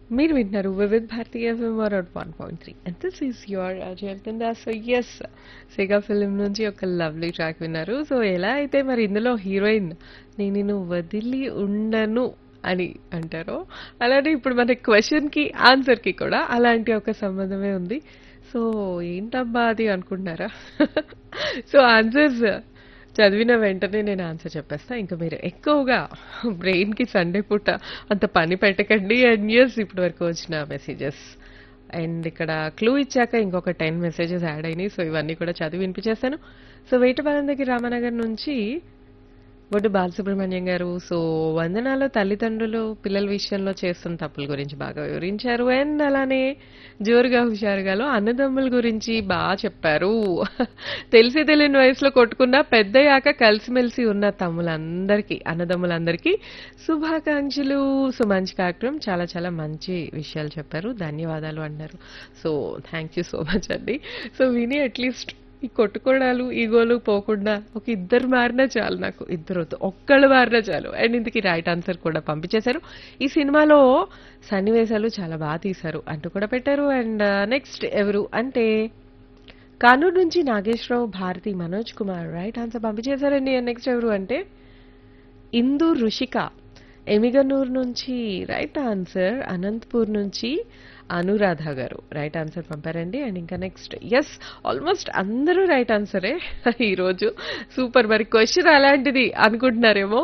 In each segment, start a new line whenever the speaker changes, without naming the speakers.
మీరు వింటున్నారు వివిధ్ భారతి ఎఫ్ఎం వరౌట్ one point three and this is your అజయంతుందా సో ఎస్ సెగా ఫిలిం నుంచి ఒక లవ్లీ ట్రాక్ విన్నారు సో ఎలా అయితే మరి ఇందులో హీరోయిన్ నేను నిన్ను వదిలి ఉండను అని అంటారో అలానే ఇప్పుడు మన క్వశ్చన్కి ఆన్సర్కి కూడా అలాంటి ఒక సంబంధమే ఉంది సో ఏంటబ్బా అది అనుకుంటున్నారా సో ఆన్సర్స్ చదివిన వెంటనే నేను ఆన్సర్ చెప్పేస్తా ఇంకా మీరు ఎక్కువగా బ్రెయిన్కి సండే పూట అంత పని పెట్టకండి అండ్ ఇయర్స్ ఇప్పటి వరకు వచ్చిన మెసేజెస్ అండ్ ఇక్కడ క్లూ ఇచ్చాక ఇంకొక టెన్ మెసేజెస్ యాడ్ అయినాయి సో ఇవన్నీ కూడా చదివి వినిపించేస్తాను సో వేటపాలెం దగ్గర రామనగర్ నుంచి బొడ్డు బాలసుబ్రహ్మణ్యం గారు సో వందనాలు తల్లిదండ్రులు పిల్లల విషయంలో చేస్తున్న తప్పుల గురించి బాగా వివరించారు అండ్ అలానే జోరుగా హుషారుగాలో అన్నదమ్ముల గురించి బాగా చెప్పారు తెలిసి తెలియని వయసులో కొట్టుకున్న పెద్దయ్యాక కలిసిమెలిసి ఉన్న తమ్ములందరికీ అన్నదమ్ములందరికీ శుభాకాంక్షలు సో మంచి కార్యక్రమం చాలా చాలా మంచి విషయాలు చెప్పారు ధన్యవాదాలు అన్నారు so thank you so much అండి సో విని అట్లీస్ట్ ఈ కొట్టుకోవడాలు ఈగోలు పోకుండా ఒక ఇద్దరు మారినా చాలు నాకు ఇద్దరు వద్దు ఒక్కళ్ళు మారినా చాలు అండ్ ఇందుకు రైట్ ఆన్సర్ కూడా పంపించేశారు ఈ సినిమాలో సన్నివేశాలు చాలా బాగా తీశారు అంటూ కూడా పెట్టారు అండ్ నెక్స్ట్ ఎవరు అంటే కానూరు నుంచి నాగేశ్వరరావు భారతి మనోజ్ కుమార్ రైట్ ఆన్సర్ పంపించేశారండి నెక్స్ట్ ఎవరు అంటే ఇందు రుషిక ఎమిగనూర్ నుంచి రైట్ ఆన్సర్ అనంతపూర్ నుంచి అనురాధ గారు రైట్ ఆన్సర్ పంపారండి అండ్ ఇంకా నెక్స్ట్ ఎస్ ఆల్మోస్ట్ అందరూ రైట్ ఆన్సరే ఈరోజు సూపర్ మరి క్వశ్చన్ అలాంటిది అనుకుంటున్నారేమో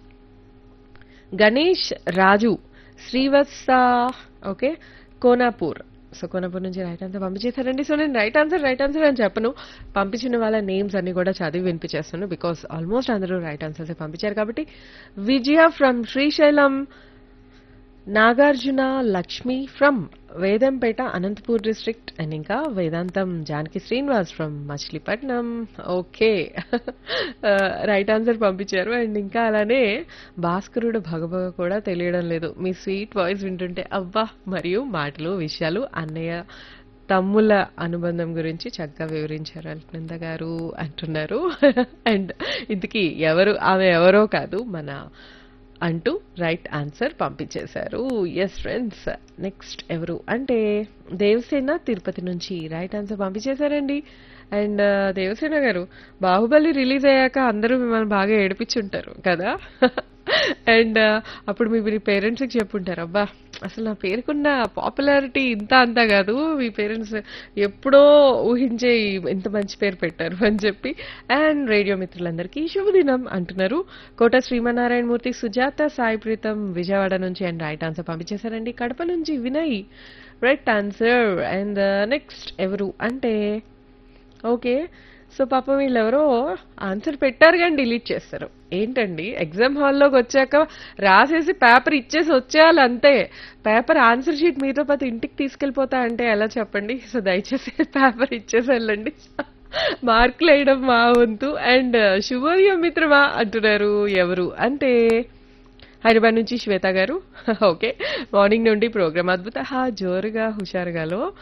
గణేష్ రాజు శ్రీవత్స ఓకే కోనాపూర్ సో కోనాపూర్ నుంచి రైట్ ఆన్సర్ పంపించేశారండి సో నేను రైట్ ఆన్సర్ రైట్ ఆన్సర్ అని చెప్పను పంపించిన వాళ్ళ నేమ్స్ అన్ని కూడా చదివి వినిపించేస్తాను బికాస్ ఆల్మోస్ట్ అందరూ రైట్ ఆన్సర్స్ పంపించారు కాబట్టి Vijaya from Srisailam Nagarjuna Lakshmi from Vedampeta Anantapur district and ఇంకా Vedantam Janaki Srinivas from Machilipatnam okay right answer పంపించారు అండ్ ఇంకా అలానే భాస్కరుడు భగభగ కూడా తెలియడం లేదు మీ స్వీట్ వాయిస్ వింటుంటే అవ్వా మరియు మాటలు విషయాలు అన్నయ్య తమ్ముల అనుబంధం గురించి చక్కగా వివరించారు అల్నంద గారు అంటున్నారు అండ్ ఇంతకీ ఎవరు ఆమె ఎవరో కాదు మన అంటూ రైట్ ఆన్సర్ పంపించేశారు ఎస్ ఫ్రెండ్స్ నెక్స్ట్ ఎవరు అంటే దేవసేన తిరుపతి నుంచి రైట్ ఆన్సర్ పంపించేశారండి అండ్ దేవసేన గారు బాహుబలి రిలీజ్ అయ్యాక అందరూ మిమ్మల్ని బాగా ఏడిపించుంటారు కదా అండ్ అప్పుడు మీ మీ పేరెంట్స్కి చెప్పుంటారు అబ్బా అసలు నా పేరుకున్న పాపులారిటీ ఇంత అంతా కాదు మీ పేరెంట్స్ ఎప్పుడో ఊహించే ఇంత మంచి పేరు పెట్టారు అని చెప్పి అండ్ రేడియో మిత్రులందరికీ శుభదినం అంటున్నారు కోట శ్రీమన్నారాయణ మూర్తి సుజాత సాయి ప్రీతం విజయవాడ నుంచి అండ్ రైట్ ఆన్సర్ పంపించేశారండి కడప నుంచి Vinay right answer and next ఎవరు అంటే ఓకే సో పాపం వీళ్ళెవరో ఆన్సర్ పెట్టారు కానీ డిలీట్ చేస్తారు ఏంటండి ఎగ్జామ్ హాల్లోకి వచ్చాక రాసేసి పేపర్ ఇచ్చేసి వచ్చేయాలి అంతే పేపర్ ఆన్సర్ షీట్ మీతో పాటు ఇంటికి తీసుకెళ్ళిపోతా అంటే ఎలా చెప్పండి సో దయచేసి పేపర్ ఇచ్చేసి వెళ్ళండి మార్కులు వేయడం మా వంతు అండ్ శుభోదయం మిత్రమా అంటున్నారు ఎవరు అంటే హైదరాబాద్ నుంచి శ్వేత గారు ఓకే మార్నింగ్ నుండి ప్రోగ్రామ్ అద్భుత జోరుగా హుషారుగాలో